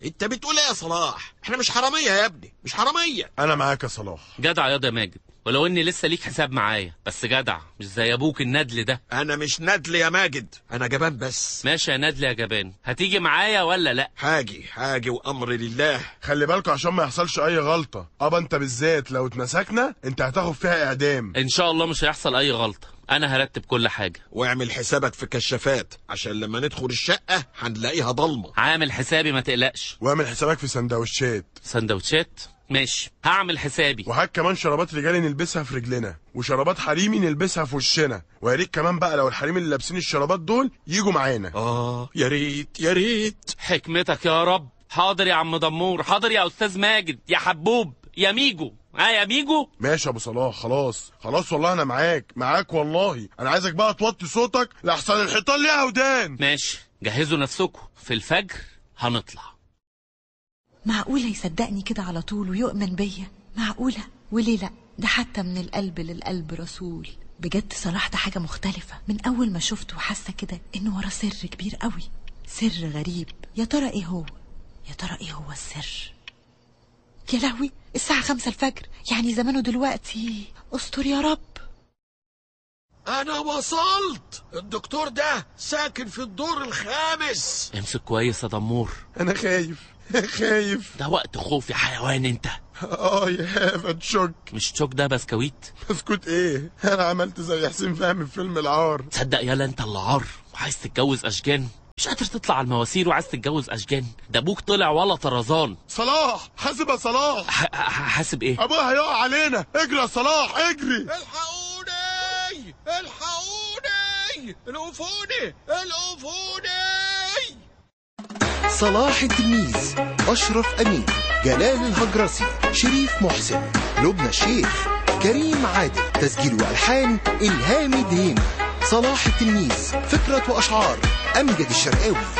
انت بتقول ايه يا صلاح احنا مش حراميه يا ابني مش حراميه انا معاك يا صلاح جدع ياض يا ماجد ولو اني لسه ليك حساب معايا بس جدع مش زي ابوك الندل ده انا مش ندل يا ماجد انا جبان بس ماشي يا ندل يا جبان هتيجي معايا ولا لا حاجي حاجي وامر لله خلي بالكوا عشان ما يحصلش اي غلطه ابا انت بالذات لو اتمسكنا انت هتاخد فيها اعدام ان شاء الله مش هيحصل اي غلطه انا هرتب كل حاجه واعمل حسابك في كشافات عشان لما ندخل الشقه هنلاقيها ضلمه عامل حسابي ما تقلقش واعمل حسابك في سندوتشات سندوتشات ماشي هعمل حسابي وهات كمان شرابات رجالي نلبسها في رجلنا وشرابات حريمي نلبسها في وشنا ويا ريت كمان بقى لو الحريم اللي لابسين الشرابات دول يجوا معانا اه يا ريت يا ريت حكمتك يا رب حاضر يا عم دمور حاضر يا استاذ ماجد يا حبوب يا ميجو ها يا ميجو ماشي يا ابو صلاح خلاص خلاص والله انا معاك معاك والله انا عايزك بقى توطي صوتك لحسن الحيطان ليها ودان ماشي جهزوا نفسكم في الفجر هنطلع معقولة يصدقني كده على طول ويؤمن بيا معقولة وليه لأ ده حتى من القلب للقلب رسول بجد صلاح ده حاجة مختلفة من أول ما شفته وحاسة كده إنه وراه سر كبير قوي سر غريب يا ترى إيه هو يا ترى إيه هو السر يا لهوي الساعة خمسة الفجر يعني زمانه دلوقتي استر يا رب انا وصلت الدكتور ده ساكن في الدور الخامس امسك كويس يا دمور انا خايف خايف ده وقت خوف يا حيوان انت اه يا هافت شوك مش تشوك ده بسكويت اسكت ايه انا عملت زي حسين فهمي في فيلم العار تصدق يالا انت اللي عار وعايز تتجوز اشجان مش قادر تطلع على المواسير وعايز تتجوز اشجان ده ابوك طلع ولا طرزان صلاح حاسب يا صلاح ح- ح- حاسب ايه ابويا هيقع علينا اجري يا صلاح اجري الحقوني الحقوني القفوني القفوني صلاح التلميذ أشرف أمين جلال الهجرسي شريف محسن لبنى الشيخ كريم عادل تسجيل وألحان إلهام دهيم صلاح التلميذ فكرة وأشعار أمجد الشرقاوي